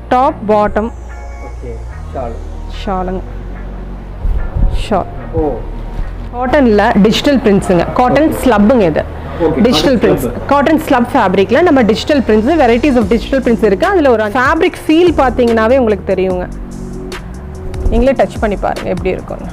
Top bottom okay shawl ஷாலுங்க shawl ஓ காட்டனில் டிஜிட்டல் பிரிண்ட்ஸுங்க காட்டன் ஸ்லப்புங்க இது Okay, digital cotton prints slab. Cotton slab ஃபேப்ரிக்கில் நம்ம digital prints varieties of digital prints இருக்குது அதில் ஒரு ஃபேப்ரிக் ஃபீல் பார்த்தீங்கன்னாவே உங்களுக்கு தெரியுங்க நீங்களே டச் பண்ணி பாருங்க எப்படி இருக்கும்னு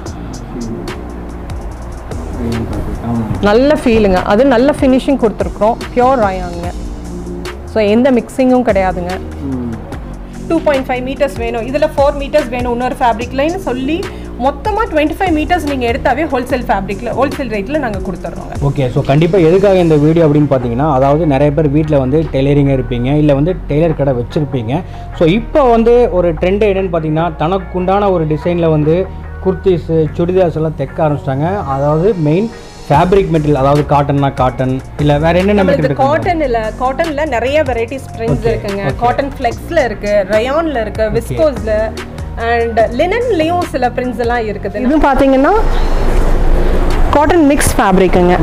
ஆமாம் நல்ல ஃபீலுங்க அது நல்ல ஃபினிஷிங் கொடுத்துருக்குறோம் பியோர் ராயாங்க ஸோ எந்த மிக்சிங்கும் கிடையாதுங்க டூ பாயிண்ட் ஃபைவ் மீட்டர்ஸ் வேணும் இதில் ஃபோர் மீட்டர்ஸ் வேணும் இன்னொரு ஃபேப்ரிக்லன்னு சொல்லி மொத்தமாக டுவெண்ட்டி ஃபைவ் மீட்டர்ஸ் நீங்கள் எடுத்தாவே ஹோல்சேல் ஃபேப்ரிக்கில் ஹோல்சேல் ரேட்டில் நாங்கள் கொடுத்துட்றோங்க ஓகே ஸோ கண்டிப்பாக எதுக்காக இந்த வீடியோ அப்படின்னு பார்த்தீங்கன்னா அதாவது நிறைய பேர் வீட்டில் வந்து டெய்லரிங்காக இருப்பீங்க இல்லை வந்து டெய்லர் கடை வச்சுருப்பீங்க ஸோ இப்போ வந்து ஒரு ட்ரெண்ட் என்னன்னு பார்த்தீங்கன்னா தனக்குண்டான ஒரு டிசைனில் வந்து குர்த்திஸு சுடிதார்ஸ் எல்லாம் தைக்க ஆரம்பிச்சிட்டாங்க அதாவது மெயின் ஃபேப்ரிக் மெட்டீரியல் அதாவது காட்டன்னா காட்டன் இல்லை வேறு என்னென்ன நம்மளுக்கு மெட்டீரியல் காட்டனில் காட்டனில் நிறைய வெரைட்டிஸ் பிரிண்ட்ஸ் இருக்குங்க காட்டன் ஃப்ளெக்ஸில் இருக்கு ரயானில் இருக்கு விஸ்கோஸில் அண்ட் லினன்லேயும் சில பிரிண்ட்ஸ் எல்லாம் இருக்குது இது பார்த்தீங்கன்னா காட்டன் மிக்ஸ் ஃபேப்ரிக்குங்க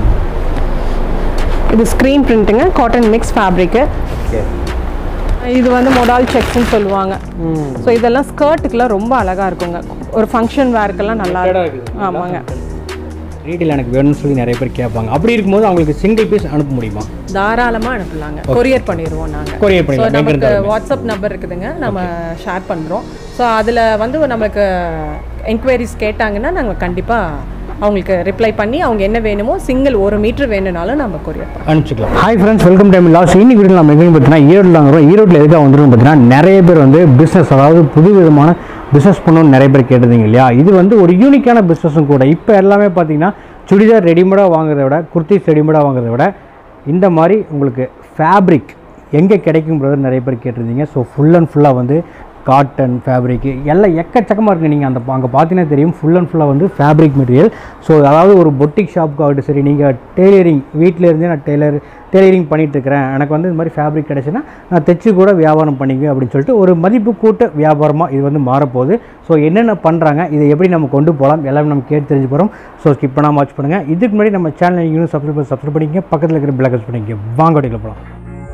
இது ஸ்க்ரீன் பிரிண்ட்டுங்க காட்டன் மிக்ஸ் ஃபேப்ரிக்கு ஓகே இது வந்து மொடால் செக்ஸ்னு சொல்லுவாங்க ஸோ இதெல்லாம் ஸ்கர்ட்டுக்கெல்லாம் ரொம்ப அழகாக இருக்குங்க ஒரு ஃபங்க்ஷன் வேர்க்கெல்லாம் நல்லா இருக்கும் ஆமாங்க ரீட்டெயில் எனக்கு வேணும்னு சொல்லி நிறைய பேர் கேட்பாங்க அப்படி இருக்கும்போது அவங்களுக்கு சிங்கிள் பீஸ் அனுப்ப முடியுமா தாராளமாக அனுப்பலாங்க கொரியர் பண்ணிடுவோம் நாங்கள் கொரியர் ஸோ பண்ணிடலாம் எங்க நமக்கு இருந்தாலும் வாட்ஸ்அப் நம்பர் இருக்குதுங்க நம்ம ஷேர் பண்ணுறோம் ஸோ அதில் வந்து நமக்கு என்கொயரிஸ் கேட்டாங்கன்னா நாங்கள் கண்டிப்பாக அவங்களுக்கு ரிப்ளை பண்ணி அவங்க என்ன வேணுமோ சிங்கிள் ஒரு மீட்டர் வேணும்னாலும் நம்ம கொரியர் பண்ணுறோம் அனுப்பிச்சிக்கலாம் hi friends welcome time loss இன்னைக்கு வீடியோ நம்ம எங்கேயும் பார்த்தீங்கன்னா ஈரோட்டில் வாங்குறோம் ஈரோட்டில் எதுக்காக வந்துடும் பார்த்தீங்கன்னா நிறைய பேர் வந்து பிஸ்னஸ் அதாவது புது விதமான பிஸ்னஸ் பண்ணணும்னு நிறைய பேர் கேட்டதுங்க இல்லையா இது வந்து ஒரு யூனிக்கான பிஸ்னஸும் கூட இப்போ எல்லாமே பார்த்தீங்கன்னா சுடிதார் ரெடிமேடாக வாங்குறத விட குர்த்திஸ் ரெடிமேடாக வாங்குறத விட இந்த மாதிரி உங்களுக்கு ஃபேப்ரிக் எங்கே கிடைக்கும் பிரதர் நிறைய பேர் கேட்டிருந்தீங்க ஸோ ஃபுல் அண்ட் ஃபுல்லாக வந்து காட்டன் ஃபேப்ரிக் எல்லாம் எக்கச்சக்கமாக இருக்குது நீங்கள் அந்த அங்கே பார்த்தீங்கன்னா தெரியும் ஃபுல் அண்ட் ஃபுல்லாக வந்து ஃபேப்ரிக் மெட்டீரியல் ஸோ அதாவது ஒரு பொட்டிக் ஷாப்புக்காகட்டும் சரி நீங்கள் டெய்லரிங் வீட்டில் இருந்தே நான் டெய்லர் டெய்லரிங் பண்ணிட்டு இருக்கிறேன் எனக்கு வந்து இந்த மாதிரி ஃபேப்ரிக் கிடச்சுன்னா நான் தைச்சு கூட வியாபாரம் பண்ணிக்குவேன் அப்படின்னு சொல்லிட்டு ஒரு மதிப்பு கூட்ட வியாபாரமாக இது வந்து மாறப்போகுது ஸோ என்னென்ன பண்ணுறாங்க இதை எப்படி நம்ம கொண்டு போகலாம் எல்லாமே நம்ம கேட்டு தெரிஞ்சு போகிறோம் ஸோ ஸ்கிப் பண்ணாமல் வாட்ச் பண்ணுங்கள் இதுக்கு முன்னாடி நம்ம சேனல் நீங்களும் சப்ஸ்கிரைப் சப்ஸ்கிரைப் பண்ணிக்க பக்கத்தில் இருக்கிற பிளாக்கஸ் பண்ணிக்க வாங்க வண்டியில் போகலாம்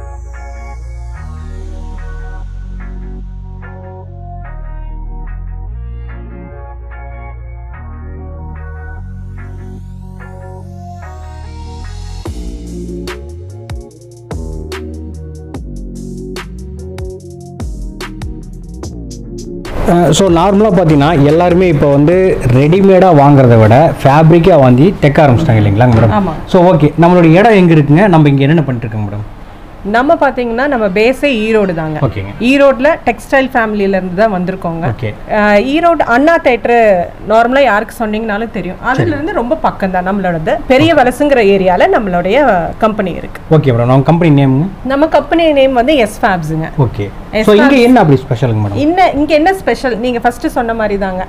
ஸோ நார்மலாக பார்த்தீங்கன்னா எல்லாருமே இப்போ வந்து ரெடிமேடாக வாங்குறத விட ஃபேப்ரிக்காக வாங்கி தைக்க ஆரம்பிச்சிட்டாங்க இல்லைங்களா மேடம் ஆமாம் ஸோ ஓகே நம்மளுடைய இடம் எங்கே இருக்குங்க நம்ம இங்கே என்னென்ன பண்ணிட்டு இருக்கோங்க மேடம் நம்ம பார்த்தீங்கன்னா நம்ம பேஸே ஈரோடு தாங்க ஓகேங்க ஈரோட்டில் டெக்ஸ்டைல் ஃபேமிலியிலேருந்து தான் வந்திருக்கோங்க ஓகே அஹ் ஈரோடு அண்ணா தேட்டரு நார்மலாக யாருக்கு சொன்னீங்கனாலும் தெரியும் அதுலேருந்து ரொம்ப பக்கம் தான் நம்மளோடது பெரிய வலசுங்கிற ஏரியாவில் நம்மளுடைய கம்பெனி இருக்கு ஓகே மேடம் நம்ம கம்பெனி நேமுங்க நம்ம கம்பெனி நேம் வந்து எஸ் ஃபேப்ஸுங்க ஓகே ஸோ இங்கே என்ன அப்படி ஸ்பெஷலுங்க மேடம் இன்ன இங்கே என்ன ஸ்பெஷல் நீங்கள் ஃபஸ்ட்டு சொன்ன மாதிரி தாங்க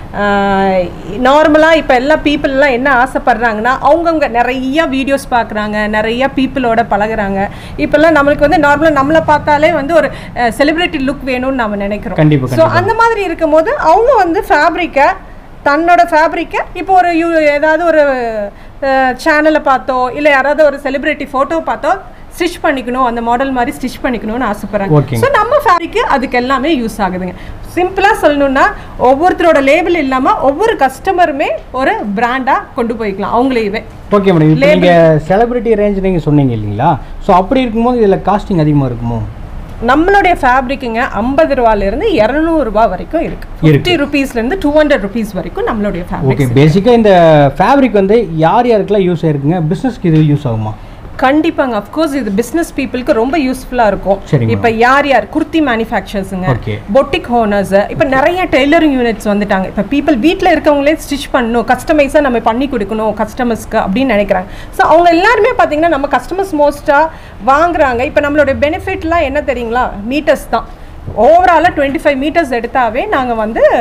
நார்மலாக இப்போ எல்லா பீப்புளெலாம் என்ன ஆசைப்படுறாங்கன்னா அவங்கவுங்க நிறைய வீடியோஸ் பார்க்குறாங்க நிறைய பீப்புளோட பழகுறாங்க இப்போல்லாம் நம்மளுக்கு வந்து நார்மலாக நம்மளை பார்த்தாலே வந்து ஒரு செலிப்ரிட்டி லுக் வேணும்னு நம்ம நினைக்கிறோம் கண்டிப்பாக ஸோ கண்டிப்பாக அந்த மாதிரி இருக்கும்போது அவங்க வந்து ஃபேப்ரிக்கை தன்னோட ஃபேப்ரிக்கை இப்போ ஒரு யூ ஏதாவது ஒரு சேனலை பார்த்தோ இல்லை யாராவது ஒரு செலிப்ரிட்டி ஃபோட்டோ பார்த்தோ ஸ்டிச் பண்ணிக்கணும் அந்த மாடல் மாதிரி ஸ்டிச் பண்ணிக்கணும்னு ஆசைப்படுறாங்க ஓகேங்க. ஸோ நம்ம ஃபேப்ரிக்கு அதுக்கு எல்லாமே யூஸ் ஆகுதுங்க சிம்பிளாக சொல்லணும்னா ஒவ்வொருத்தரோட லேபிள் இல்லாமல் ஒவ்வொரு கஸ்டமருமே ஒரு பிராண்டாக கொண்டு போய்க்கலாம் அவங்களையவே ஓகே மேடம் இப்போ நீங்கள் செலிபிரிட்டி ரேஞ்ச் நீங்கள் சொன்னீங்க இல்லைங்களா ஸோ அப்படி இருக்கும்போது இதில் காஸ்டிங் அதிகமாக இருக்குமோ நம்மளுடைய ஃபேப்ரிக்குங்க ஐம்பது ரூபாலேருந்து இரநூறுபா வரைக்கும் இருக்கு ஃபிஃப்டி ருபீஸ்லேருந்து டூ ஹண்ட்ரட் ருபீஸ் வரைக்கும் நம்மளுடைய ஃபேப்ரிக் ஓகே பேசிக்காக இந்த ஃபேப்ரிக் வந்து யார் யாருக்கெல்லாம் யூஸ் ஆயிருக்குங்க பிஸ்னஸ்க்கு இது யூஸ் ஆகுமா கண்டிப்பாங்க அஃப்கோர்ஸ் இது பிஸ்னஸ் பீப்புளுக்கு ரொம்ப யூஸ்ஃபுல்லாக இருக்கும் சரிங்க இப்போ யார் யார் குர்த்தி மேனுஃபேக்சர்ஸுங்க ஓகே பொட்டிக் ஹோனர்ஸ் இப்போ நிறைய டெய்லரிங் யூனிட்ஸ் வந்துட்டாங்க இப்போ பீப்புள் வீட்டில் இருக்கவங்களே ஸ்டிச் பண்ணணும் கஸ்டமைஸாக நம்ம பண்ணி கொடுக்கணும் கஸ்டமர்ஸ்க்கு அப்படின்னு நினைக்கிறாங்க ஸோ அவங்க எல்லாருமே பார்த்தீங்கன்னா நம்ம கஸ்டமர்ஸ் மோஸ்ட்டாக வாங்குறாங்க இப்போ நம்மளோட பெனிஃபிட்லாம் என்ன தெரியுங்களா மீட்டர்ஸ் தான் ஓவராலாக டுவெண்ட்டி ஃபைவ் மீட்டர்ஸ் எடுத்தாவே நாங்கள் வந்து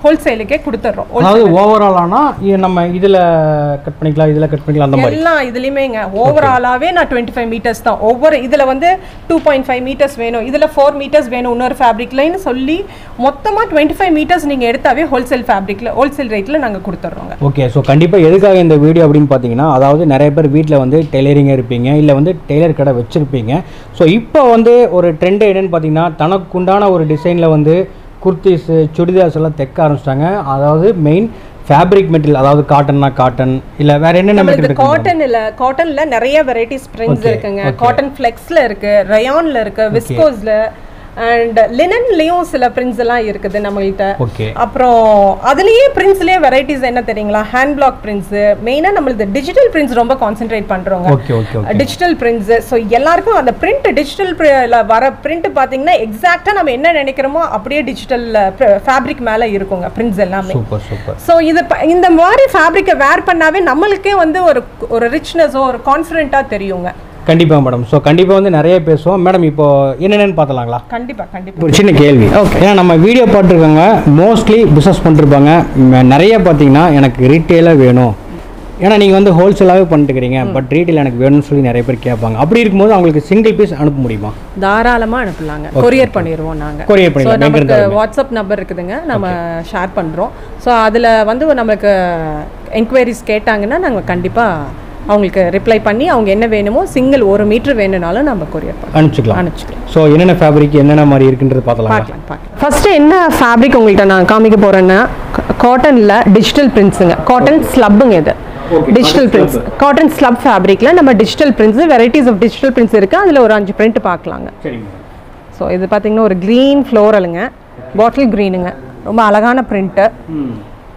ஹோல்சேலுக்கே கொடுத்துட்றோம் அதாவது ஓவராலானா நம்ம இதில் கட் பண்ணிக்கலாம் இதில் கட் பண்ணிக்கலாம் அந்த மாதிரி எல்லா இதுலேயுமேங்க ஓவராலாகவே நான் டுவெண்ட்டி ஃபைவ் மீட்டர்ஸ் தான் ஒவ்வொரு இதில் வந்து டூ பாயிண்ட் ஃபைவ் மீட்டர்ஸ் வேணும் இதில் ஃபோர் மீட்டர்ஸ் வேணும் இன்னொரு ஃபேப்ரிக்லைன்னு சொல்லி மொத்தமாக டுவெண்ட்டி ஃபைவ் மீட்டர்ஸ் நீங்கள் எடுத்தாவே ஹோல்சேல் ஃபேப்ரிக்கில் ஹோல்சேல் ரேட்டில் நாங்கள் கொடுத்துட்றோங்க ஓகே ஸோ கண்டிப்பாக எதுக்காக இந்த வீடியோ அப்படின்னு பார்த்தீங்கன்னா அதாவது நிறைய பேர் வீட்டில் வந்து டெய்லரிங்காக இருப்பீங்க இல்லை வந்து டெய்லர் கடை வச்சுருப்பீங்க ஸோ இப்போ வந்து ஒரு ட்ரெண்ட் என்னன்னு பார்த்தீங்கன்னா தனக்குண்டான ஒரு டிசைனில் வந்து குர்த்திஸு சுடிதார்ஸ் எல்லாம் தைக்க ஆரம்பிச்சிட்டாங்க அதாவது மெயின் ஃபேப்ரிக் மெட்டீரியல் அதாவது காட்டன்னா காட்டன் இல்லை வேற என்னென்ன நம்மளுக்கு மெட்டீரியல் காட்டன் இல்ல காட்டன்ல நிறைய வெரைட்டிஸ் பிரிண்ட்ஸ் Okay, இருக்குங்க okay. காட்டன் ஃப்ளெக்ஸ்ல இருக்கு ரயான்ல இருக்கு விஸ்கோஸ்ல அண்ட் லினன்லயும் சில பிரிண்ட்ஸ் எல்லாம் இருக்குது நம்மகிட்ட ஓகே அப்புறம் அதுலயே பிரிண்ட்ஸ்லயே வெரைட்டிஸ் என்ன தெரியுங்களா ஹேண்ட் பிளாக் பிரிண்ட்ஸ் மெயினா நம்மளுக்கு டிஜிட்டல் பிரிண்ட்ஸ் ரொம்ப கான்சென்ட்ரேட் பண்றோங்க okay okay okay digital prints so எல்லாருக்கும் அந்த பிரிண்ட் டிஜிட்டல் வர பிரிண்ட் பார்த்தீங்கன்னா எக்ஸாக்டாக நம்ம என்ன நினைக்கிறோமோ அப்படியே டிஜிட்டல் ஃபேப்ரிக் மேலே இருக்குங்க பிரிண்ட்ஸ் எல்லாமே சூப்பர் சூப்பர் ஸோ இது ப- இந்த மாதிரி ஃபேப்ரிக்கை வேர் பண்ணாவே நம்மளுக்கே வந்து ஒரு ஒரு ரிச்னஸோ ஒரு கான்ஃபிடென்ட்டாக தெரியுங்க கண்டிப்பாக மேடம் ஸோ கண்டிப்பாக வந்து நிறைய பேசுவோம் மேடம் இப்போ என்னென்னு பார்த்தலாங்களா கண்டிப்பா கண்டிப்பா ஒரு சின்ன கேள்வி ஏன்னா நம்ம வீடியோ பார்த்துருக்கவங்க மோஸ்ட்லி பிஸ்னஸ் பண்ணிருப்பாங்க ம- நிறைய பார்த்தீங்கன்னா எனக்கு ரீட்டெயிலாக வேணும் ஏன்னா நீங்கள் வந்து ஹோல்சேலாகவே பண்ணிட்டுக்கிறீங்க பட் ரீட்டெயில் எனக்கு வேணும்னு சொல்லி நிறைய பேர் கேட்பாங்க அப்படி இருக்கும்போது அவங்களுக்கு சிங்கிள் பீஸ் அனுப்ப முடியுமா தாராளமா அனுப்பலாங்க கொரியர் பண்ணிடுவோம் நாங்க Courier ஸோ பண்ணிடலாம், எங்க நமக்கு இருந்தாலுமே. வாட்ஸ்அப் நம்பர் இருக்குதுங்க நம்ம ஷேர் பண்றோம் ஸோ அதுல வந்து நமக்கு என்கொயரிஸ் கேட்டாங்கன்னா நாங்க கண்டிப்பா அவங்களுக்கு ரிப்ளை பண்ணி அவங்க என்ன வேணுமோ சிங்கிள் ஒரு மீட்டர் வேணும்னாலும் நம்ம கொரியர் பண்ண அனுப்பிச்சிக்கலாம் அனுப்பிச்சிக்கலாம் ஸோ என்னென்ன ஃபேப்ரிக் என்னென்ன மாதிரி இருக்குன்றது பார்த்தலாம் பார்க்கலாம் பார்க்கலாம் ஃபர்ஸ்ட் என்ன ஃபேப்ரிக் உங்கள்கிட்ட நான் காமிக்க போறேன்னா காட்டன்ல டிஜிட்டல் பிரிண்ட்ஸுங்க காட்டன் ஸ்லப்புங்க இது Okay, digital cotton prints cotton slab ஃபேப்ரிக்ல நம்ம digital prints varieties of digital prints இருக்கு அதுல ஒரு அஞ்சு பிரிண்ட் பார்க்கலாங்க சரிங்க ஸோ இது பார்த்தீங்கன்னா ஒரு க்ரீன் ஃப்ளோரலுங்க பாட்டில் க்ரீனுங்க ரொம்ப அழகான பிரிண்ட்டு ம்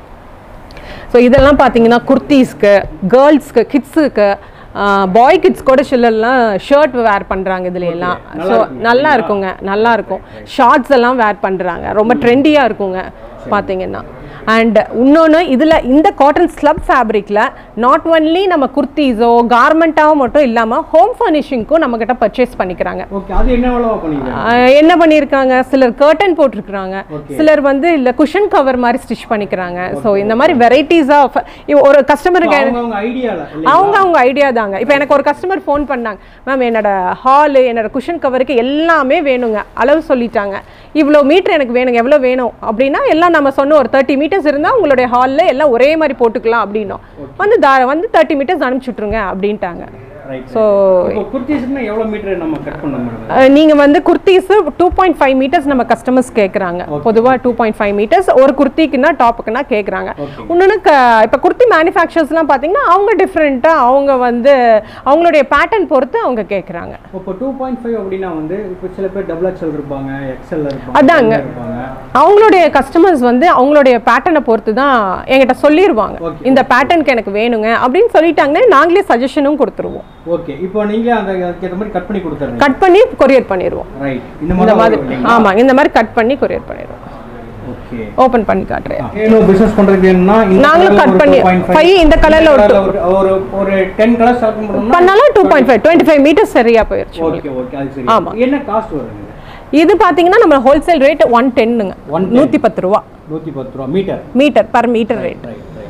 ஸோ இதெல்லாம் பார்த்தீங்கன்னா குர்த்தீஸ்க்கு கேர்ள்ஸ்க்கு கிட்ஸுக்கு பாய் கிட்ஸ் கூட சிலர்லாம் ஷர்ட் வேர் பண்ணுறாங்க இதுல எல்லாம் ஸோ நல்லா இருக்குங்க நல்லா இருக்கும் ஷார்ட்ஸ் எல்லாம் வேர் பண்ணுறாங்க ரொம்ப ட்ரெண்டியாக இருக்குங்க பார்த்தீங்கன்னா அண்ட் இன்னொன்று இதில் இந்த காட்டன் ஸ்லப் ஃபேப்ரிக்கில் நாட் ஒன்லி நம்ம குர்த்தீஸோ கார்மெண்ட்டாகவும் மட்டும் இல்லாமல் ஹோம் ஃபர்னிஷிங்க்கும் நம்மக்கிட்ட பர்ச்சேஸ் பண்ணிக்கிறாங்க ஓகே அது என்ன எவ்வளோ பண்ணிக்கிறேன் ஆஹ் என்ன பண்ணியிருக்காங்க சிலர் கர்டன் போட்டிருக்கிறாங்க சிலர் வந்து இல்லை குஷன் கவர் மாதிரி ஸ்டிச் பண்ணிக்கிறாங்க ஸோ இந்த மாதிரி வெரைட்டிஸ் ஆஃப் ஒரு கஸ்டமருக்கு அவங்க அவங்க ஐடியாவில் அவங்க அவங்க ஐடியா தாங்க இப்போ எனக்கு ஒரு கஸ்டமர் ஃபோன் பண்ணாங்க மேம் என்னோட ஹாலு என்னோட குஷன் கவருக்கு எல்லாமே வேணுங்க அளவு சொல்லிட்டாங்க இவ்வளோ மீட்டர் எனக்கு வேணுங்க எவ்வளோ வேணும் அப்படின்னா எல்லாம் நம்ம சொன்ன ஒரு தேர்ட்டி மீட்டர்ஸ் இருந்தால் உங்களுடைய ஹாலில் எல்லாம் ஒரே மாதிரி போட்டுக்கலாம் அப்படின்னோம் வந்து தா வந்து தேர்ட்டி மீட்டர்ஸ் அனுப்பிச்சி விட்ருங்க அப்படின்ட்டாங்க ரைட் ஸோ இப்போ குர்த்திஸ்னா எவ்வளோ மீட்டர் நம்ம கட் பண்ண மேடம் நீங்கள் வந்து kurtis two point five metres நம்ம கஸ்டமர்ஸ் கேட்குறாங்க பொதுவாக டூ பாயிண்ட் ஃபைவ் மீட்டர்ஸ் ஒரு குர்த்திக்குன்னா டாப்புக்குன்னா கேட்குறாங்க இன்னொன்று க இப்போ குர்த்தி மேனுஃபேக்சர்ஸ்லாம் பார்த்தீங்கன்னா அவங்க டிஃப்ரெண்ட்டாக அவங்க வந்து அவங்களுடைய பேட்டர்ன் பொறுத்து அவங்க கேட்குறாங்க இப்போ டூ பாயிண்ட் ஃபைவ் அப்படின்னா வந்து இப்போ சில பேர் டபுள் எக்ஸ்எல் இருப்பாங்க எக்ஸ்எல் இருப்பாங்க அதாங்க. M இருப்பாங்க அவங்களுடைய கஸ்டமர்ஸ் வந்து அவங்களுடைய பேட்டர்னை பொறுத்து தான் என்கிட்ட சொல்லிடுவாங்க Okay. இந்த பேட்டர்னுக்கு எனக்கு வேணுங்க அப்படின்னு சொல்லிட்டாங்கன்னா நாங்களே சஜஷனும் கொடுத்துருவோம் ஓகே இப்போ நீங்க அந்த அதுக்கேற்ற மாதிரி கட் பண்ணி கொடுத்துருங்க கட் பண்ணி கொரியர் பண்ணிடுவோம் ரைட் இந்த இந்த மாதிரி மாதிரி வரும் இல்லைங்களா? ஆமாம் இந்த மாதிரி கட் பண்ணி கொரியர் பண்ணிடுவோம் ஓகே ஓப்பன் பண்ணி காட்டுறேன் இன்னும் பிசினஸ் பண்றதுக்கு வேணும்னா இந்த நாங்களும் colourல cut ஒரு பண்ணி- 2.5, five இந்த colourல ஒரு colourல ஒரு ஒரு ஒரு டென் கலர் செலக்ட் பண்ணணும்னா பண்ணாலும் two point five twenty five metres சரியா போயிடுச்சு ஓகே ஓகே அது சரி ஆமா. என்ன காஸ்ட் வருங்க இது பார்த்தீங்கன்னா நம்ம ஹோல்சேல் ரேட் ஒன் டென்னுங்க 110. நூற்றி பத்து ரூபா நூற்றி பத்து ரூபா metre metre per metre rate right right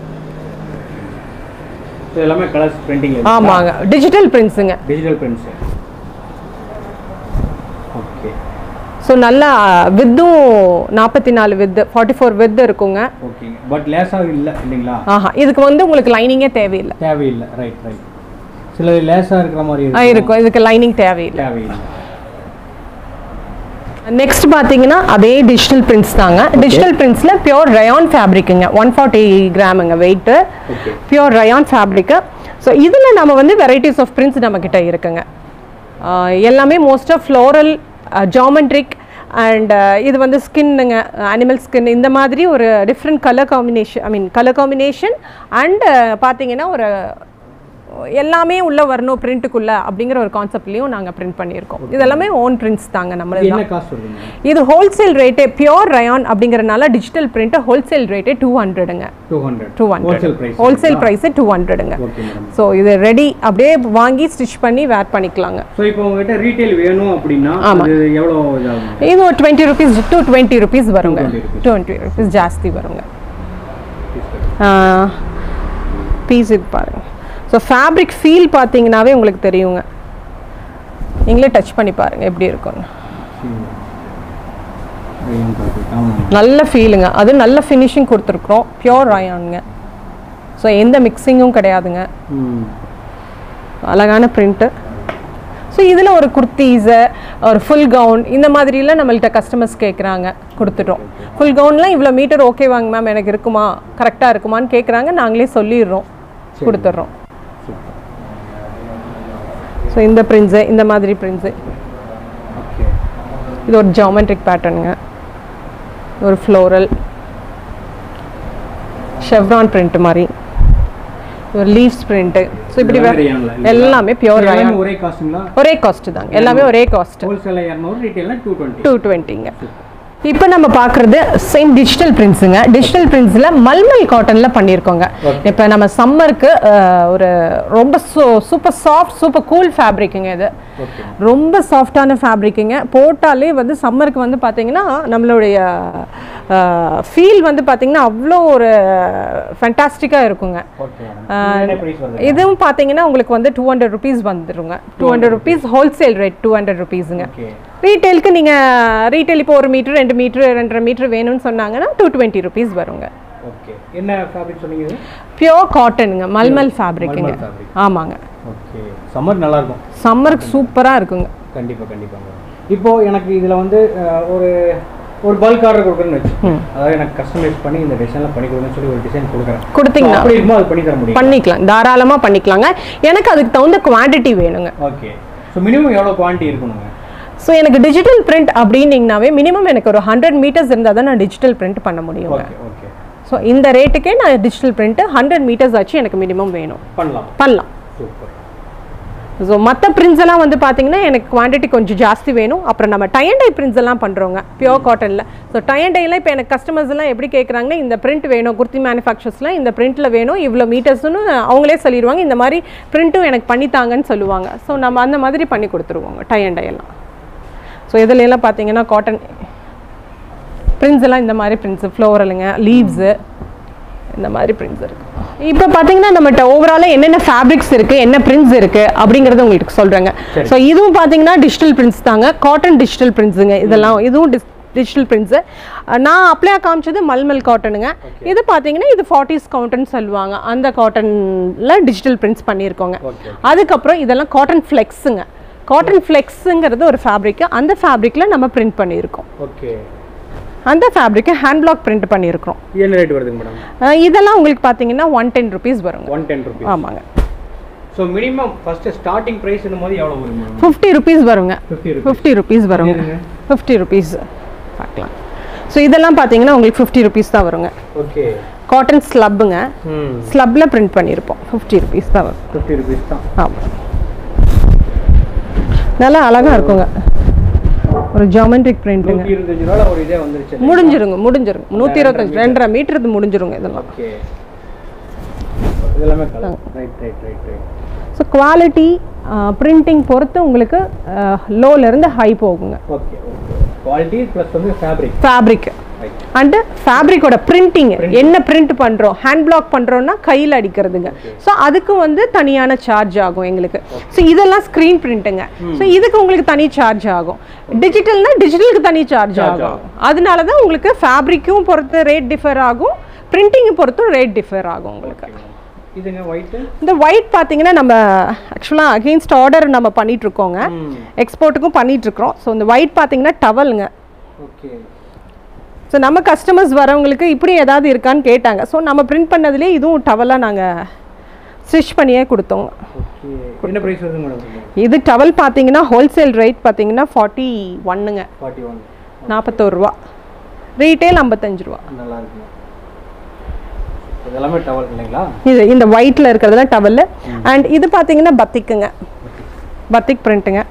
இது எல்லாமே கலர்ஸ் பிரிண்டிங் ஆமாங்க டிஜிட்டல் பிரிண்ட்ஸுங்க டிஜிட்டல் பிரிண்ட்ஸ் ஓகே ஸோ நல்லா வித்தும் நாற்பத்தி நாலு வித்து ஃபார்ட்டி ஃபோர் வித்து இருக்குங்க ஓகே பட் லேஸாக இல்லை இல்லைங்களா ஆஹா இதுக்கு வந்து உங்களுக்கு லைனிங்கே தேவையில்லை தேவையில்லை ரைட் ரைட் சில லேஸாக இருக்கிற மாதிரி ஆ, இருக்கும் இருக்கும் இதுக்கு லைனிங் தேவையில்லை தேவையில்லை நெக்ஸ்ட் பார்த்தீங்கன்னா அதே டிஜிட்டல் பிரிண்ட்ஸ் தாங்க டிஜிட்டல் பிரிண்ட்ஸில் பியோர் ரயான் ஃபேப்ரிக்குங்க ஒன் ஃபார்ட்டி கிராமுங்க weight okay pure rayon fabric so இதில் நம்ம வந்து வெரைட்டிஸ் ஆஃப் பிரிண்ட்ஸ் நம்மக்கிட்ட இருக்குங்க ஆஹ் எல்லாமே most of floral geometric and இது வந்து ஸ்கின்னுங்க அனிமல் ஸ்கின் இந்த மாதிரி ஒரு different colour combination I mean colour combination and பார்த்தீங்கன்னா ஒரு எல்லாமே உள்ளே வரணும் பிரிண்ட்டுக்குள்ளே அப்படிங்கிற ஒரு கான்செப்ட்லேயும் நாங்கள் பிரிண்ட் பண்ணியிருக்கோம் இதெல்லாமே ஓன் பிரிண்ட்ஸ் தாங்க நம்ம என்ன காஸ்ட் வருதுங்க இது ஹோல்சேல் ரேட்டே பியோர் ரயான் அப்படிங்கறனால டிஜிட்டல் பிரிண்ட் ஹோல்சேல் ரேட்டே டூ ஹண்ட்ரடுங்க two hundred two hundred wholesale price wholesale ப்ரைஸே டூ ஹண்ட்ரடுங்க ஓகே மேடம் ஸோ இது ரெடி அப்படியே வாங்கி ஸ்டிச் பண்ணி வேர் பண்ணிக்கலாங்க ஸோ இப்போ உங்ககிட்ட ரீட்டைல் வேணும் அப்படின்னா அது எவ்வளோ இதாகும் இது ஒரு twenty rupees two twenty rupees வருங்க 220 rupees. டுவெண்ட்டி ருபீஸ் ஜாஸ்தி வருங்க பீஸ் இது பாருங்க ஸோ ஃபேப்ரிக் ஃபீல் பார்த்தீங்கன்னாவே உங்களுக்கு தெரியுங்க நீங்களே டச் பண்ணி பாருங்க எப்படி இருக்கும்னு ஆமாம் நல்ல ஃபீலுங்க அது நல்ல ஃபினிஷிங் கொடுத்துருக்குறோம் பியோர் ரயானுங்க ஸோ எந்த மிக்சிங்கும் கிடையாதுங்க ம் அழகான பிரிண்ட்டு ஸோ இதில் ஒரு குர்த்தீஸு ஒரு ஃபுல் கவுன் இந்த மாதிரிலாம் நம்மள்ட்ட கஸ்டமர்ஸ் கேட்குறாங்க கொடுத்துட்டோம் ஃபுல் கவுன்லாம் இவ்வளோ மீட்டர் ஓகேவாங்க மேம் எனக்கு இருக்குமா கரெக்டாக இருக்குமான்னு கேட்குறாங்க நாங்களே சொல்லிடுறோம் கொடுத்துட்றோம் ஸோ இந்த பிரிண்ட்ஸு இந்த மாதிரி பிரிண்ட்ஸு ஓகே இது ஒரு ஜாமெட்ரிக் பேட்டர்னுங்க ஒரு ஃப்ளோரல் ஷெவ்ரான் பிரிண்ட் மாதிரி ஒரு லீவ்ஸ் பிரிண்ட்டு ஸோ இப்படி வே- ரயான்ல இல்லையா? எல்லாமே பியோர் எல்லாமே ரயான் ஒரே காஸ்ட்டுங்களா ஒரே காஸ்ட் தாங்க எல்லாமே ஒரே காஸ்ட் ஹோல்சேலில் இரநூறு ரீட்டைல்னா டூ டுவெண்ட்டி டூ டுவெண்ட்டிங்க இப்போ நம்ம பார்க்குறது சேம் டிஜிட்டல் பிரிண்ட்ஸுங்க டிஜிட்டல் பிரிண்ட்ஸில் மல்மல் காட்டனில் பண்ணியிருக்கோங்க இப்போ நம்ம சம்மருக்கு ஒரு ரொம்ப சூ சூப்பர் சாஃப்ட் சூப்பர் கூல் ஃபேப்ரிக்குங்க இது ஓகே ரொம்ப சாஃப்டான ஃபேப்ரிக்குங்க போட்டாலே வந்து சம்மருக்கு வந்து பார்த்தீங்கன்னா நம்மளுடைய ஃபீல் வந்து பார்த்தீங்கன்னா அவ்வளோ ஒரு ஃபென்டாஸ்டிக்காக இருக்குங்க ஓகே என்ன ப்ரைஸ் வருது இதுவும் பார்த்தீங்கன்னா உங்களுக்கு வந்து டூ ஹண்ட்ரட் ருபீஸ் வந்துருங்க two hundred rupees wholesale rate two hundred ருபீஸுங்க ஓகே ரீட்டெயிலுக்கு நீங்கள் ரீட்டெயில் இப்போ ஒரு மீட்ரு ரெண்டு மீட்ரு ரெண்டரை மீட்ரு வேணும்னு சொன்னாங்கன்னா டூ டுவெண்ட்டி ருபீஸ் வருங்க ஓகே என்ன ஃபேப்ரிக் சொன்னீங்க இது பியோர் காட்டனுங்க மல்மல் ஃபேப்ரிக்குங்க மல்மல் fabric. ஆமாங்க ஓகே சம்மர் நல்லா இருக்கும் சம்மருக்கு சூப்பராக இருக்குங்க கண்டிப்பா கண்டிப்பாங்க இப்போ எனக்கு இதுல வந்து அஹ், ஒரு ஒரு பல்க் ஆர்டர் கொடுக்குறேன்னு வச்சு அதாவது எனக்கு கஸ்டமைஸ் பண்ணி இந்த டிசைன்லாம் பண்ணி கொடுங்கன்னு சொல்லி ஒரு டிசைன் கொடுக்குறேன் கொடுத்தீங்கன்னா அப்படி இருக்கும்போது அது பண்ணி தர முடியும் பண்ணிக்கலாம் தாராளமாக பண்ணிக்கலாங்க எனக்கு அதுக்கு தகுந்த குவான்டிட்டி வேணுங்க ஓகே ஸோ மினிமம் எவ்வளோ குவான்டிட்டி இருக்கணுங்க ஸோ எனக்கு டிஜிட்டல் பிரிண்ட் அப்படின்னீங்கனாவே மினிமம் எனக்கு ஒரு ஹண்ட்ரட் மீட்டர்ஸ் இருந்தால் தான் நான் டிஜிட்டல் பிரிண்ட் பண்ண முடியுங்க ஓகே ஓகே ஸோ இந்த ரேட்டுக்கே நான் டிஜிட்டல் பிரிண்ட் ஹண்ட்ரட் மீட்டர்ஸ் ஆச்சு எனக்கு மினிமம் வேணும் பண்ணலாம் பண்ணலாம் சூப்பர் ஸோ மற்ற பிரிண்ட்ஸ் எல்லாம் வந்து பார்த்தீங்கன்னா எனக்கு குவான்டிட்டி கொஞ்சம் ஜாஸ்தி வேணும் அப்புறம் நம்ம டை அண்ட் டை பிரிண்ட்ஸ் எல்லாம் பண்ணுறோங்க பியோர் காட்டனில் ஸோ டை அண்ட் டைலாம் இப்போ எனக்கு கஸ்டமர்ஸ் எல்லாம் எப்படி கேட்குறாங்கன்னா இந்த பிரிண்ட் வேணும் குர்த்தி மேனுஃபேக்சர்ஸ்லாம் இந்த பிரிண்ட்டில் வேணும் இவ்வளோ மீட்டர்ஸ்னு அவங்களே சொல்லிடுவாங்க இந்த மாதிரி பிரிண்ட்டும் எனக்கு பண்ணித்தாங்கன்னு சொல்லுவாங்க ஸோ நம்ம அந்த மாதிரி பண்ணி கொடுத்துருவோங்க டை அண்ட் டை எல்லாம் ஸோ இதுல எல்லாம் பார்த்தீங்கன்னா காட்டன் பிரிண்ட்ஸ் எல்லாம் இந்த மாதிரி பிரிண்ட்ஸ் ஃப்ளோரலுங்க லீவ்ஸு இந்த மாதிரி பிரிண்ட்ஸ் இருக்கு இப்போ பார்த்தீங்கன்னா நம்மகிட்ட ஓவராலாக என்னென்ன ஃபேப்ரிக்ஸ் இருக்கு என்ன பிரிண்ட்ஸ் இருக்கு அப்படிங்கறத உங்களுக்கு சொல்றேங்க ஸோ இதுவும் பார்த்தீங்கன்னா டிஜிட்டல் பிரிண்ட்ஸ் தாங்க காட்டன் டிஜிட்டல் பிரிண்ட்ஸுங்க இதெல்லாம் இதுவும் டிஜிட்டல் பிரிண்ட்ஸு நான் அப்ளை காமிச்சது மல்மல் காட்டனுங்க இது பார்த்தீங்கன்னா இது ஃபார்ட்டிஸ் கவுண்ட்னு சொல்லுவாங்க அந்த காட்டனில் டிஜிட்டல் பிரிண்ட்ஸ் பண்ணியிருக்கோங்க ஓகே அதுக்கப்புறம் இதெல்லாம் காட்டன் ஃப்ளெக்ஸுங்க காட்டன் ஃப்ளெக்ஸுங்கிறது ஒரு ஃபேப்ரிக்கு அந்த ஃபேப்ரிக்கில் நம்ம பிரிண்ட் பண்ணியிருக்கோம் ஓகே அந்த ஃபேப்ரிக்கை ஹேண்ட் பிளாக் பிரிண்ட் பண்ணியிருக்கிறோம் என்ன ரேட் வருதுங்க மேடம் அஹ் இதெல்லாம் உங்களுக்கு பார்த்தீங்கன்னா ஒன் டென் ருபீஸ் வருங்க ஒன் டென் ருபீஸ் ஆமாங்க so minimum first starting price இந்த மாதிரி எவ்வளோ வரும் மேடம் ஃபிஃப்டி ருபீஸ் வருங்க ஃபிஃப்டி ருபீஸ் ஃபிஃப்டி ருபீஸ் வருங்க இதுங்க? ஃபிஃப்டி ருபீஸ் பார்க்கலாம் ஸோ இதெல்லாம் பார்த்தீங்கன்னா உங்களுக்கு ஃபிஃப்டி ருபீஸ் தான் வருங்க ஓகே காட்டன் ஸ்லப்புங்க ம் ஸ்லப்பில் பிரிண்ட் பண்ணியிருப்போம் ஃபிஃப்டி ருபீஸ் தான் வரும் ஃபிஃப்டி ருபீஸ் தான் ஆமாம் நல்லா அழகாக இருக்குங்க ஒரு ஜாமெட்ரிக் பிரிண்ட்டுங்க நூற்றி இருபத்தஞ்சு ரூபால ஒரு இதே வந்துருச்சு முடிஞ்சிருங்க முடிஞ்சிருங்க நூற்றி இருபத்தஞ்சு ரெண்டரை மீட்டர் இது முடிஞ்சிருங்க இதெல்லாம் ஓகே இதெல்லாமே colour right right right right so quality printing பொறுத்து உங்களுக்கு லோலேருந்து ஹை போகுங்க ஓகே ஓகே குவாலிட்டி ப்ளஸ் வந்து ஃபேப்ரிக் ஃபேப்ரிக் ரைட் அண்டு ஃபேப்ரிக்கோட பிரிண்டிங் என்ன பிரிண்ட் பண்ணுறோம் ஹேண்ட் பிளாக் பண்ணுறோன்னா கையில் அடிக்கிறதுங்க ஸோ அதுக்கு வந்து தனியான சார்ஜ் ஆகும் எங்களுக்கு ஸோ இதெல்லாம் ஸ்க்ரீன் பிரிண்ட்டுங்க ஸோ இதுக்கு உங்களுக்கு தனி சார்ஜ் ஆகும் டிஜிட்டல்னா டிஜிட்டலுக்கு தனி சார்ஜ் ஆகும் அதனால தான் உங்களுக்கு ஃபேப்ரிக்கும் பொறுத்து ரேட் டிஃபர் ஆகும் பிரிண்டிங்கை பொறுத்தும் ரேட் டிஃபர் ஆகும் உங்களுக்கு இதுங்க ஒயிட்டு இந்த ஒயிட் பார்த்தீங்கன்னா நம்ம ஆக்சுவலாக அகெயின்ஸ்ட் ஆர்டர் நம்ம பண்ணிட்டு இருக்கோங்க எக்ஸ்போர்ட்டுக்கும் பண்ணிட்டு இருக்கிறோம் ஸோ இந்த ஒயிட் பார்த்தீங்கன்னா டவலுங்க ஓகே ஸோ நம்ம கஸ்டமர்ஸ் வரவங்களுக்கு இப்படி ஏதாவது இருக்கான்னு கேட்டாங்க ஸோ நம்ம பிரிண்ட் பண்ணதுலேயே இதுவும் டவலாக நாங்கள் ஸ்டிச் பண்ணியே கொடுத்தோம் ஓகே என்ன ப்ரைஸ் வருது மேடம் இது டவல் பார்த்தீங்கன்னா ஹோல்சேல் ரேட் பார்த்தீங்கன்னா ஃபார்ட்டி ஒன்னுங்க ஃபார்ட்டி ஒன் நாற்பத்தோரு ரூபா ரீட்டெயில் ஐம்பத்தஞ்சு ரூபா நல்லா இருக்குங்க இதெல்லாமே டவல் இல்லைங்களா இது இந்த ஒயிட்டில் இருக்கிறதுலாம் டவல் அண்ட் இது பார்த்தீங்கன்னா பத்திக்குங்க பத்திக் பிரிண்ட்டுங்க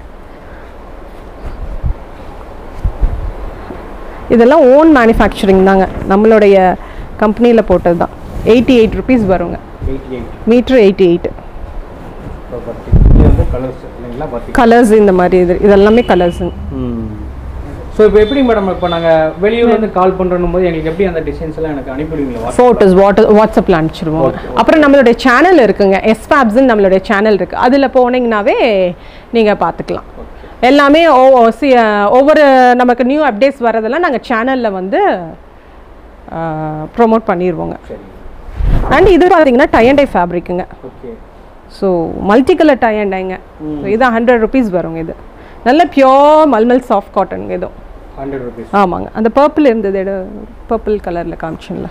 இதெல்லாம் ஓன் மேனுஃபேக்சரிங் தாங்க நம்மளுடைய கம்பெனியில் போட்டது தான் எயிட்டி எயிட் ருபீஸ் வருங்க eighty eight metre eighty eight பத்தி இது வந்து கலர்ஸ் இல்லைங்களா பத்தி கலர்ஸ் இந்த மாதிரி இது இதெல்லாமே கலர்ஸுங்க ஸோ இப்போ எப்படி மேடம் இப்போ நாங்கள் வெளியூர்ல இருந்து கால் பண்ணுறோம் போது எங்களுக்கு எப்படி அந்த டிசைன்ஸ் எல்லாம் எனக்கு அனுப்பிடுவீங்களா ஃபோட்டோஸ் வாட் வாட்ஸ்அப்பில் அனுப்பிச்சிருவோம் அப்புறம் நம்மளுடைய சேனல் இருக்குங்க எஸ்பாப்ஸ்ன்னு நம்மளுடைய சேனல் இருக்குது அதில் போனீங்கன்னாவே நீங்கள் பார்த்துக்கலாம் எல்லாமே ஓ- சி- ஒவ்வொரு நமக்கு நியூ அப்டேட்ஸ் வரதெல்லாம் நாங்கள் சேனலில் வந்து ப்ரோமோட் பண்ணிடுவோங்க சரி அண்ட் இது பார்த்தீங்கன்னா டை அண்ட் டை ஃபேப்ரிக்குங்க okay so multi colour tie and டைங்க ஸோ இது ஹண்ட்ரட் ருபீஸ் வருங்க இது நல்ல பியோர் மல்மல் சாஃப்ட் காட்டனுங்க இதுவும் ஹண்ட்ரட் ருபீஸ் ஆமாங்க அந்த பர்பிள் இருந்தது எடு பர்பிள் கலரில் காமிச்சேன்ல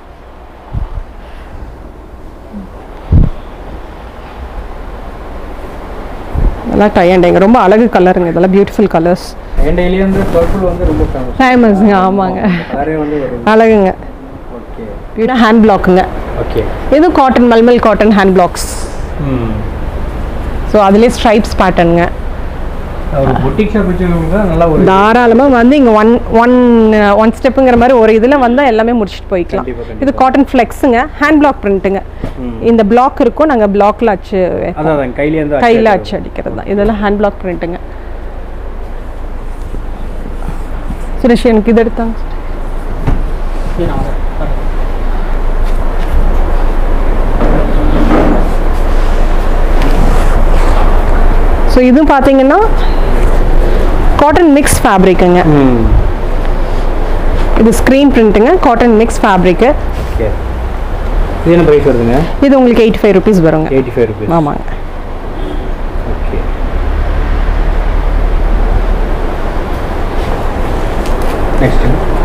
இதெல்லாம் டை அண்ட் டைங்க ரொம்ப அழகு கலருங்க இதெல்லாம் பியூட்டிஃபுல் கலர்ஸ் என் டெய்லியே வந்து பர்பிள் வந்து ரொம்ப ஃபேமஸ் ஃபேமஸ்ங்க ஆமாங்க கலரே வந்து வருது அழகுங்க ஓகே ஹேண்ட் பிளாக்குங்க ஓகே இது cotton mulmul cotton hand blocks ம் ஸோ அதுலேயே ஸ்ட்ரைப்ஸ் பேட்டர்னுங்க ஒரு பொட்டிக் ஷாப் வச்சுருக்கவங்க நல்லா ஒரு தாராளமாக வந்து இங்கே ஒன் ஒன் ஒன் ஸ்டெப்புங்கிற மாதிரி ஒரு இதில் வந்தால் எல்லாமே முடிச்சுட்டு போய்க்கலாம் கண்டிப்பா, கண்டிப்பா. இது காட்டன் ஃப்ளெக்ஸுங்க ஹேண்ட் பிளாக் பிரிண்ட்டுங்க இந்த பிளாக் இருக்கும் நாங்கள் பிளாக்ல அச்சு அதான் அதான் கையிலே இருந்து கையில் அச்சு அடிக்கிறது தான் இதெல்லாம் ஹேண்ட் பிளாக் பிரிண்ட்டுங்க சுரேஷ் எனக்கு இது எடுத்தாங்க ஸோ இதுவும் பார்த்தீங்கன்னா காட்டன் மிக்ஸ் ஃபேப்ரிக்குங்க ம் இது ஸ்க்ரீன் பிரிண்ட்டுங்க காட்டன் மிக்ஸ் ஃபேப்ரிக்கு ஓகே இது என்ன ப்ரைஸ் வருதுங்க இது உங்களுக்கு எயிட்டி ஃபைவ் ருபீஸ் வருங்க எயிட்டி ஃபைவ் ருபீஸ் ஆமாங்க ஓகே நெக்ஸ்ட்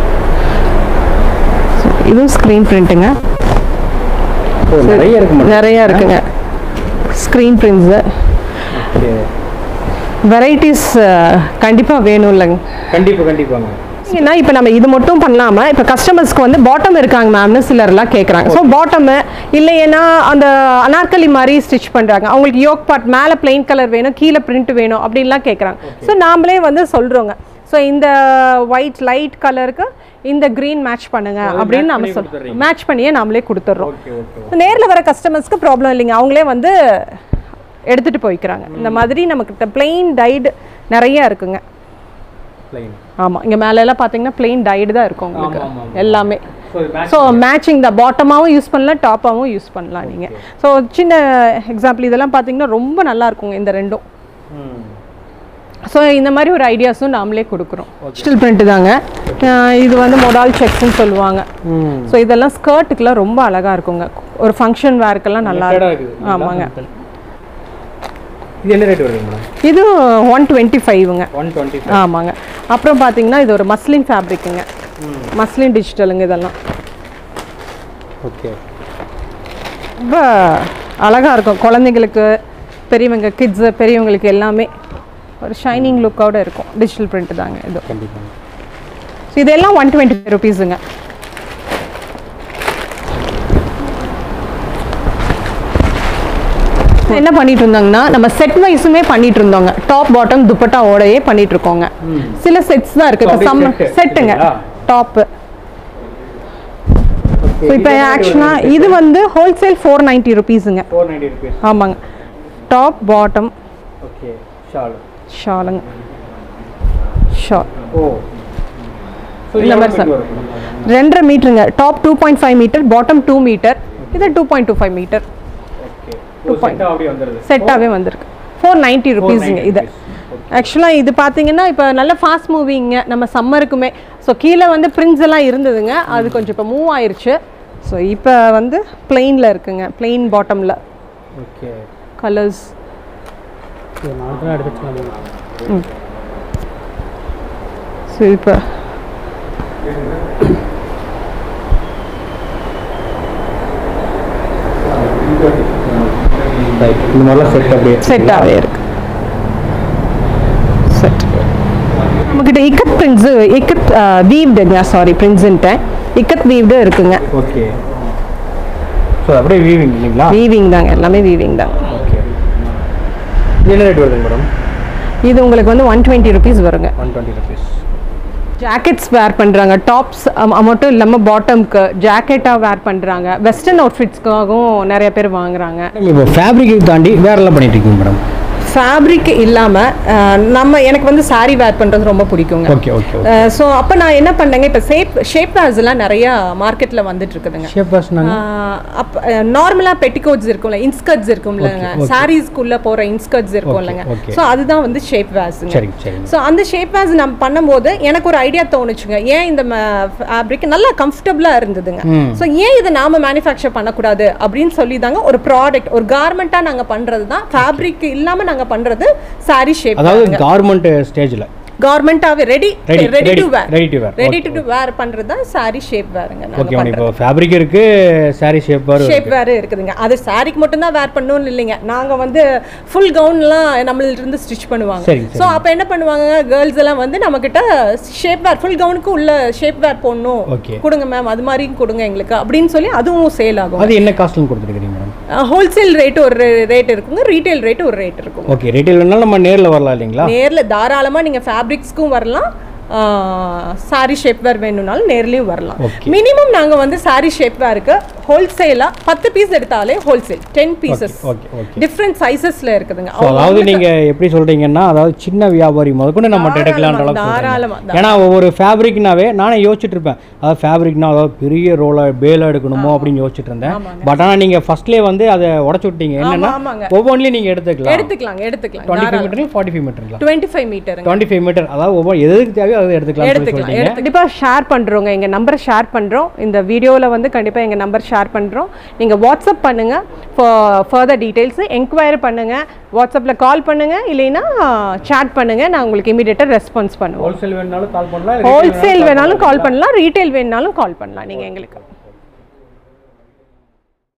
So, இதுவும் ஸ்க்ரீன் பிரிண்ட்டுங்க ஓ நிறைய இருக்கு மேடம் நிறையா இருக்குங்க ஸ்க்ரீன் பிரிண்ட்ஸு ஓகே வெரைட்டிஸ் கண்டிப்பாக வேணும் இல்லைங்க கண்டிப்பாக கண்டிப்பாங்க ஏன்னா இப்போ நம்ம இது மட்டும் பண்ணாமல் இப்போ கஸ்டமர்ஸ்க்கு வந்து பாட்டம் இருக்காங்க மேம்னு சிலர்லாம் கேட்குறாங்க ஸோ பாட்டமு இல்லைன்னா அந்த அனார்கலி மாதிரி ஸ்டிச் பண்ணுறாங்க அவங்களுக்கு யோக் பார்ட் மேலே பிளெயின் கலர் வேணும் கீழே பிரிண்ட் வேணும் அப்படின்லாம் கேட்குறாங்க ஸோ நாமளே வந்து சொல்கிறோங்க ஸோ இந்த ஒயிட் லைட் கலருக்கு இந்த க்ரீன் மேட்ச் பண்ணுங்க அப்படின்னு நம்ம பண்ணி சொல்கிறோம் மேட்ச் பண்ணியே நாமளே கொடுத்துட்றோம் ஓகே ஓகே நேரில் வர கஸ்டமர்ஸ்க்கு ப்ராப்ளம் இல்லைங்க அவங்களே வந்து எடுத்துகிட்டு போய்க்கிறாங்க இந்த மாதிரி நமக்கு பிளெயின் டைடு நிறைய இருக்குங்க ப்ளைன் ஆமாம் இங்கே மேலெல்லாம் பார்த்தீங்கன்னா பிளெயின் டைடு தான் இருக்கும் உங்களுக்கு ஆமா, ஆமா, எல்லாமே ஸோ இது மேட்ச் ஸோ மேட்சிங் தான் பாட்டமாகவும் யூஸ் பண்ணலாம் டாப்பாகவும் யூஸ் பண்ணலாம் நீங்கள் ஸோ சின்ன எக்ஸாம்பிள் இதெல்லாம் பார்த்தீங்கன்னா ரொம்ப நல்லா இருக்குங்க இந்த ரெண்டும் ம் ஸோ இந்த மாதிரி ஒரு ஐடியாஸும் நாமளே கொடுக்குறோம் டிஜிட்டல் பிரிண்ட் தாங்க அஹ் இது வந்து மொடால் செக்ஸ்ன்னு சொல்லுவாங்க ம் ஸோ இதெல்லாம் ஸ்கர்ட்டுக்கெல்லாம் ரொம்ப அழகாக இருக்குங்க ஒரு ஃபங்க்ஷன் வேர்க்கெல்லாம் நல்லா Method-ஆ இருக்கும் இருக்குது ஆமாங்க இது என்ன ரேட் வருது மேடம் இது ஒன் டுவெண்ட்டி ஃபைவுங்க ஒன் டுவெண்ட்டி ஆமாங்க அப்புறம் பார்த்தீங்கன்னா இது ஒரு மஸ்லின் ஃபேப்ரிக்குங்க மஸ்லின் டிஜிட்டலுங்க இதெல்லாம் ஓகே ரொம்ப அழகாக இருக்கும் குழந்தைங்களுக்கு பெரியவங்க கிட்ஸு பெரியவங்களுக்கு எல்லாமே ஒரு ஷைனிங் லுக்கோட இருக்கும் டிஜிட்டல் பிரிண்ட் தாங்க இது கண்டிப்பாக ஸோ இதெல்லாம் ஒன் டுவெண்ட்டி ஃபைவ் ருபீஸுங்க என்ன பண்ணிட்டு இருந்தாங்கன்னா நம்ம செட் வைஸுமே பண்ணிட்டு இருந்தோங்க டாப் பாட்டம் துப்பட்டாவோடயே பண்ணிட்டு இருக்கோங்க சில செட்ஸ் தான் இருக்கு இப்போ So, சம் அப்படியே set செட்டுங்க இல்லைங்களா? டாப்பு ஸோ இப்போ ஆக்சுவலாக இது வந்து ஹோல்சேல் ஃபோர் நைன்ட்டி ருபீஸுங்க ஃபோர் நைன்டி ருபீஸ் ஆமாங்க டாப் பாட்டம் ஓகே ஷால் ஷாலுங்க ஷால் ஓ ஸோ இந்த மாதிரி சார். ரெண்டரை மீட்டருங்க top two point five metre bottom two metre இது two point two five metre okay two செட்டாக அப்படியே வந்துடுது செட்டாகவே வந்திருக்கு ஃபோர் நைன்ட்டி ருபீஸுங்க இது ஆக்சுவலாக இது பார்த்தீங்கன்னா இப்போ நல்ல ஃபாஸ்ட் மூவிங்க நம்ம சம்மருக்குமே ஸோ கீழே வந்து பிரிண்ட்ஸ் எல்லாம் இருந்ததுங்க அது கொஞ்சம் இப்போ மூவ் ஆயிருச்சு ஸோ இப்போ வந்து பிளெயினில் இருக்குங்க பிளெயின் பாட்டமில் ஓகே கலர்ஸ் நான் தான் எடுத்து ஸோ இப்போ இந்த மாதிரிலாம் செட் அப்படியே செட்டாகவே இருக்கு செட் நம்மக்கிட்ட இக்கத் பிரிண்ட்ஸு இக்கத் வீவ்டுங்க சாரி பிரிண்ட்ஸுன்ட்டேன் இக்கத் வீவ்டு இருக்குங்க ஓகே ஸோ அப்படியே வீவிங் இல்லைங்களா வீவிங் தாங்க எல்லாமே வீவிங் தான் ஓகே இது என்ன ரேட் வருதுங்க மேடம் இது உங்களுக்கு வந்து ஒன் டுவெண்ட்டி ருபீஸ் வருங்க one twenty rupees jackets wear பண்ணுறாங்க டாப்ஸ் மட்டும் இல்லாமல் பாட்டம்க்கு ஜாக்கெட்டாக வேர் பண்ணுறாங்க வெஸ்டர்ன் அவுட்ஃபிட்ஸ்க்காகவும் நிறைய பேர் வாங்குறாங்க இப்போ ஃபேப்ரிக்கை தாண்டி வேறெல்லாம் பண்ணிட்டு இருக்கீங்க மேடம் ஃபேப்ரிக் இல்லாமல் நம்ம எனக்கு வந்து saree வேர் பண்ணுறது ரொம்ப பிடிக்குங்க ஓகே ஓகே ஸோ அப்போ நான் என்ன பண்ணேங்க இப்போ ஷேப் ஷேப் வேர்ஸ் எல்லாம் நிறையா மார்க்கெட்டில் வந்துட்டு இருக்குதுங்க ஷேப் பர்சனாங்க அப்போ நார்மலாக பெட்டிகோட்ஸ் இருக்கும்ல இன்ஸ்கர்ட்ஸ் இருக்கும்லங்க சாரீஸ்க்குள்ளே போகிற இன்ஸ்கர்ட்ஸ் இருக்கும் இல்லைங்க okay. ஸோ அதுதான் வந்து ஷேப் வேர்ஸுங்க சரிங்க சரிங்க ஸோ அந்த ஷேப் வேர்ஸ் நம்ம பண்ணும்போது எனக்கு ஒரு ஐடியா தோணுச்சுங்க ஏன் இந்த ஃபேப்ரிக் நல்லா கம்ஃபர்டபுளாக இருந்ததுங்க ம். ஸோ ஏன் இதை நாம மேனுஃபேக்சர் பண்ணக்கூடாது அப்படின்னு சொல்லி தாங்க ஒரு ப்ராடக்ட் ஒரு கார்மெண்ட்டாக நாங்கள் பண்ணுறது தான் ஃபேப்ரிக் இல்லாமல் நாங்கள் பண்ணுறது saree ஷேப் அதாவது கார்மெண்ட் ஸ்டேஜில் கவர்மெண்ட்டாகவே ready Ready- ready to ready- வேர் ready to wear. Ready to wear பண்ணுறது தான் saree ஷேப் வேருங்க ஓகே மேடம் இப்போ ஃபேப்ரிக் இருக்கு சாரி ஷேப் வரும் ஷேப் வேறு இருக்குதுங்க அது சாரிக்கு மட்டும் தான் வேர் பண்ணணும்னு இல்லைங்க நாங்கள் வந்து ஃபுல் கவுன்லாம் நம்மள்ட்ட இருந்து ஸ்டிச் பண்ணுவாங்க சரி, சரி. ஸோ அப்போ என்ன பண்ணுவாங்க கேர்ள்ஸ் எல்லாம் வந்து நம்மக்கிட்ட ஷேப் வேர் ஃபுல் கவுனுக்கு உள்ள ஷேப் வேர் போடணும் ஓகே கொடுங்க மேம் அது மாதிரியும் கொடுங்க எங்களுக்கு அப்படின்னு சொல்லி அதுவும் சேல் ஆகும் அது என்ன காஸ்ட்னு கொடுத்துருக்கீங்க மேடம் ஹோல்சேல் ரேட் ஒரு ரேட் இருக்குங்க ரீட்டைல் ரேட் ஒரு ரேட் இருக்கும் ஓகே ரீட்டைல் வேணாலும் நம்ம நேரில் வரலாம் இல்லைங்களா நேரில் தாராளமாக நீங்கள் ஃபேப்ரிக்ஸ்க்கும் வரலாம் சாரி ஷேப் வேர் வேணும்னாலும் நேர்லேயும் வரலாம் Okay. மினிமம் நாங்கள் வந்து சாரி ஷேப் வேருக்கு ஹோல்சேலாக பத்து பீஸ் எடுத்தாலே wholesale ten pieces okay okay different சைஸஸில் இருக்குதுங்க ஸோ அதாவது நீங்கள் எப்படி சொல்கிறீங்கன்னா அதாவது சின்ன வியாபாரி முதற்கொண்டு நம்ம எடுக்கலான்ற அளவுக்கு தாராளமா, சொல்றீங்க. ஏன்னா ஒவ்வொரு ஃபேப்ரிக்னாவே நானே யோசிச்சுட்டு இருப்பேன் அதாவது ஃபேப்ரிக்னா அதாவது பெரிய ரோலை பேல எடுக்கணுமோ அப்படின்னு யோசிச்சுட்டு இருந்தேன் பட் ஆனால் நீங்கள் ஃபர்ஸ்ட்லேயே வந்து அதை உடச்சு விட்டீங்க என்னன்னா ஆமாங்க ஒவ்வொன்றிலையும் நீங்கள் எடுத்துக்கலாம் எடுத்துக்கலாங்க எடுத்துக்கலாம் twenty five metre forty five மீட்டருங்களா டுவெண்ட்டி ஃபைவ் மீட்டருங்க டுவெண்ட்டி ஃபைவ் மீட்டர் அதாவது ஒவ்வொரு எதுக்கு தேவையோ அதை எடுத்துக்கலாம் எடுத்துக்கலாம் எடுத்து கண்டிப்பாக ஷேர் பண்ணுறோங்க எங்கள் நம்பரை ஷேர் பண்ணுறோம் இந்த வீடியோவில் வந்து கண்டிப்பாக எங்கள் நம்பர் ஷேர் பண்ணுறோம் நீங்கள் வாட்ஸ்அப் பண்ணுங்கள் ஃபர்தர் டீட்டெயில்ஸு என்கொயரி பண்ணுங்கள் வாட்ஸ்அப்பில் கால் பண்ணுங்கள் இல்லைன்னா chat பண்ணுங்கள் நான் உங்களுக்கு இமீடியட்டாக ரெஸ்பான்ஸ் பண்ணுவோம் ஹோல்சேல் வேணுனாலும் கால் பண்ணலாம் ஹோல்சேல் வேணாலும் கால் பண்ணலாம் ரீட்டைல் வேணாலும் கால் பண்ணலாம் நீங்கள் எங்களுக்கு